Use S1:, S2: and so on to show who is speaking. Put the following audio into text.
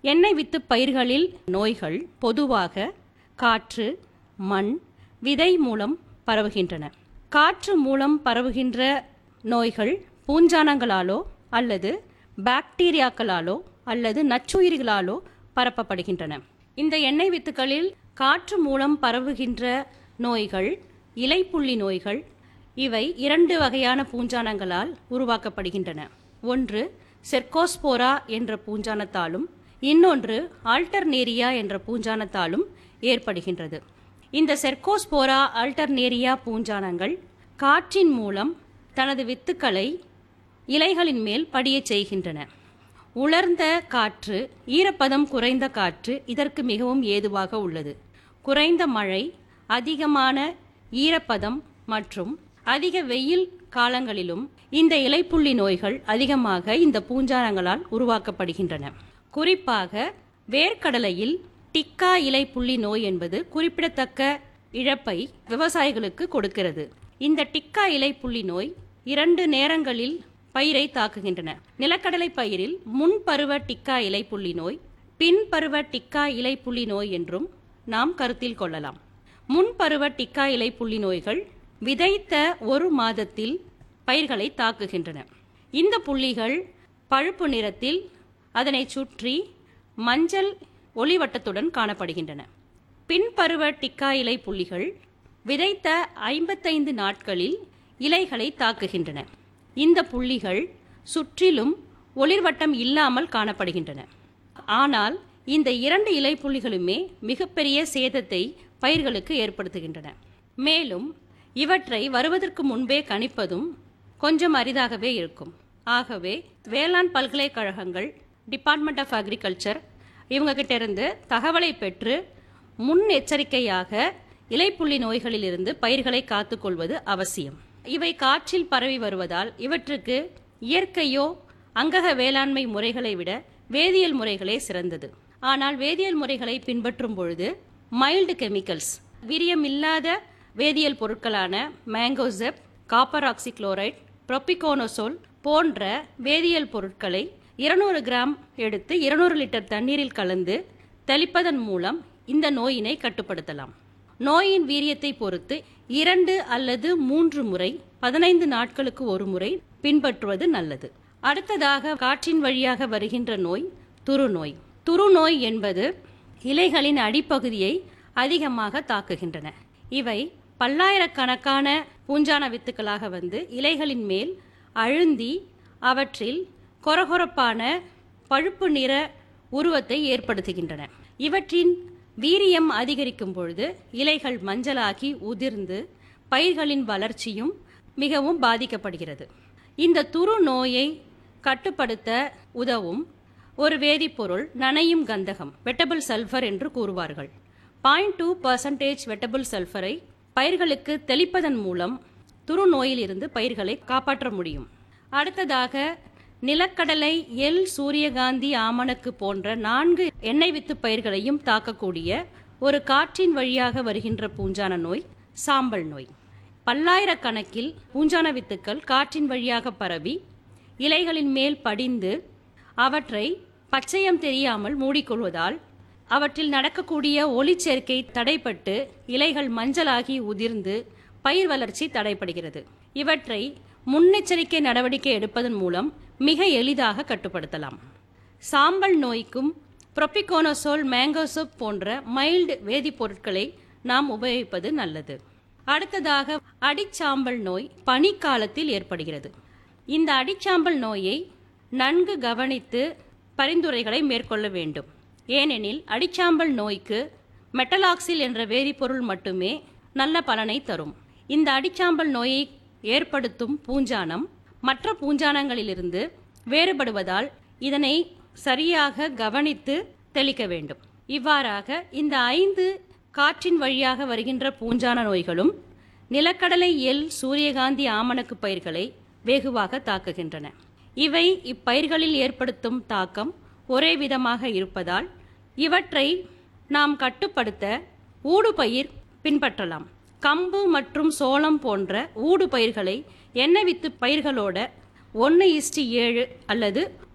S1: எண்ணெய் வித்து பயிர்களில் நோய்கள் பொதுவாக காற்று மண் விதை மூலம் பரவுகின்றன காற்று மூலம் பரவுகின்ற நோய்கள் பூஞ்சானங்களாலோ அல்லது பாக்டீரியாக்களாலோ அல்லது நச்சுயிர்களாலோ பரப்பப்படுகின்றன இந்த எண்ணெய் வித்துக்களில் காற்று மூலம் பரவுகின்ற நோய்கள் இலைப்புள்ளி நோய்கள் இவை இரண்டு வகையான பூஞ்சானங்களால் உருவாக்கப்படுகின்றன ஒன்று செர்கோஸ்போரா என்ற பூஞ்சானத்தாலும் இன்னொன்று ஆல்டர்னேரியா என்ற பூஞ்சானத்தாலும் ஏற்படுகின்றது இந்த செர்கோஸ்போரா ஆல்டர்னேரியா பூஞ்சானங்கள் காற்றின் மூலம் தனது வித்துக்களை இலைகளின் மேல் படியச் செய்கின்றன உலர்ந்த காற்று ஈரப்பதம் குறைந்த காற்று இதற்கு மிகவும் ஏதுவாக உள்ளது குறைந்த மழை அதிகமான ஈரப்பதம் மற்றும் அதிக வெயில் காலங்களிலும் இந்த இலைப்புள்ளி நோய்கள் அதிகமாக இந்த பூஞ்சானங்களால் உருவாக்கப்படுகின்றன குறிப்பாக வேர்க்கடலையில் டிக்கா இலைப்புள்ளி நோய் என்பது குறிப்பிடத்தக்க இழப்பை விவசாயிகளுக்கு கொடுக்கிறது இந்த டிக்கா இலைப்புள்ளி நோய் இரண்டு நேரங்களில் பயிரை தாக்குகின்றன நிலக்கடலை பயிரில் முன்பருவ டிக்கா இலைப்புள்ளி நோய் பின்பருவ டிக்கா இலைப்புள்ளி நோய் என்றும் நாம் கருத்தில் கொள்ளலாம் முன்பருவ டிக்கா இலைப்புள்ளி நோய்கள் விதைத்த ஒரு மாதத்தில் பயிர்களை தாக்குகின்றன இந்த புள்ளிகள் பழுப்பு நிறத்தில் அதனை சுற்றி மஞ்சள் ஒளிவட்டத்துடன் காணப்படுகின்றன பின்பருவ டிக்கா இலை புள்ளிகள் விதைத்த ஐம்பத்தைந்து நாட்களில் இலைகளை தாக்குகின்றன இந்த புள்ளிகள் சுற்றிலும் ஒளிர்வட்டம் இல்லாமல் காணப்படுகின்றன ஆனால் இந்த இரண்டு இலை புள்ளிகளுமே மிகப்பெரிய சேதத்தை பயிர்களுக்கு ஏற்படுத்துகின்றன மேலும் இவற்றை வருவதற்கு முன்பே கணிப்பதும் கொஞ்சம் அரிதாகவே இருக்கும் ஆகவே வேளாண் பல்கலைக்கழகங்கள் டிபார்ட்மெண்ட் ஆஃப் அக்ரிகல்ச்சர் இவங்க கிட்ட இருந்து தகவலை பெற்று முன் எச்சரிக்கையாக இலைப்புள்ளி நோய்களிலிருந்து பயிர்களை காத்துக்கொள்வது அவசியம் இவை காற்றில் பரவி வருவதால் இவற்றுக்கு இயற்கையோ அங்கக வேளாண்மை முறைகளை விட வேதியியல் முறைகளே சிறந்தது ஆனால் வேதியியல் முறைகளை பின்பற்றும் பொழுது மைல்டு கெமிக்கல்ஸ் வீரியமில்லாத வேதியியல் பொருட்களான மேங்கோசெப் காப்பர் ஆக்சிக்ளோரைட் ப்ரொபிகோனோசோல் போன்ற வேதியியல் பொருட்களை இருநூறு கிராம் எடுத்து இருநூறு லிட்டர் தண்ணீரில் கலந்து தெளிப்பதன் மூலம் இந்த நோயினை கட்டுப்படுத்தலாம் நோயின் வீரியத்தை பொறுத்து இரண்டு அல்லது மூன்று முறை பதினைந்து நாட்களுக்கு ஒரு முறை பின்பற்றுவது நல்லது அடுத்ததாக காற்றின் வழியாக வருகின்ற நோய் துருநோய் துருநோய் என்பது இலைகளின் அடிப்பகுதியை அதிகமாக தாக்குகின்றன இவை பல்லாயிரக்கணக்கான பூஞ்சான வித்துக்களாக வந்து இலைகளின் மேல் அழுந்தி அவற்றில் கொரகொரப்பான பழுப்பு நிற உருவத்தை ஏற்படுத்துகின்றன இவற்றின் வீரியம் அதிகரிக்கும் பொழுது இலைகள் மஞ்சளாகி உதிர்ந்து பயிர்களின் வளர்ச்சியும் மிகவும் பாதிக்கப்படுகிறது இந்த துரு நோயை கட்டுப்படுத்த உதவும் ஒரு வேதிப்பொருள் நனையும் கந்தகம் வெட்டபிள் சல்ஃபர் என்று கூறுவார்கள் பாயிண்ட் டூ பர்சன்டேஜ் வெட்டபிள் சல்ஃபரை பயிர்களுக்கு தெளிப்பதன் மூலம் துரு நோயிலிருந்து பயிர்களை காப்பாற்ற முடியும் அடுத்ததாக நிலக்கடலை எல் சூரியகாந்தி ஆமணக்கு போன்ற நான்கு எண்ணெய் வித்து பயிர்களையும் தாக்கக்கூடிய ஒரு காற்றின் வழியாக வருகின்ற பூஞ்சான நோய் சாம்பல் நோய் பல்லாயிரக்கணக்கில் பூஞ்சான வித்துக்கள் காற்றின் வழியாக பரவி இலைகளின் மேல் படிந்து அவற்றை பச்சையம் தெரியாமல் மூடிக்கொள்வதால் அவற்றில் நடக்கக்கூடிய ஒளிச்சேர்க்கை தடைப்பட்டு இலைகள் மஞ்சளாகி உதிர்ந்து பயிர் வளர்ச்சி தடைப்படுகிறது இவற்றை முன்னெச்சரிக்கை நடவடிக்கை எடுப்பதன் மூலம் மிக எளிதாக கட்டுப்படுத்தலாம் சாம்பல் நோய்க்கும் ப்ரொபிகோனோசோல் மேங்கோசோப் போன்ற மைல்டு வேதிப்பொருட்களை நாம் உபயோகிப்பது நல்லது அடுத்ததாக அடிச்சாம்பல் நோய் பனிக்காலத்தில் ஏற்படுகிறது இந்த அடிச்சாம்பல் நோயை நன்கு கவனித்து பரிந்துரைகளை மேற்கொள்ள வேண்டும் ஏனெனில் அடிச்சாம்பல் நோய்க்கு மெட்டலாக்சில் என்ற வேதிப்பொருள் மட்டுமே நல்ல பலனை தரும் இந்த அடிச்சாம்பல் நோயை ஏற்படுத்தும் பூஞ்சானம் மற்ற பூஞ்சானங்களிலிருந்து வேறுபடுவதால் இதனை சரியாக கவனித்து தெளிக்க வேண்டும் இவ்வாறாக இந்த ஐந்து காற்றின் வழியாக வருகின்ற பூஞ்சான நோய்களும் நிலக்கடலை எல் சூரியகாந்தி ஆமணக்கு பயிர்களை வெகுவாக தாக்குகின்றன இவை இப்பயிர்களில் ஏற்படுத்தும் தாக்கம் ஒரே விதமாக இருப்பதால் இவற்றை நாம் கட்டுப்படுத்த ஊடுபயிர் பின்பற்றலாம் கம்பு மற்றும் சோளம் போன்ற ஊடு பயிர்களை எண்ணெய் வித்து பயிர்களோட ஒன்று இஸ்டி ஏழு அல்லது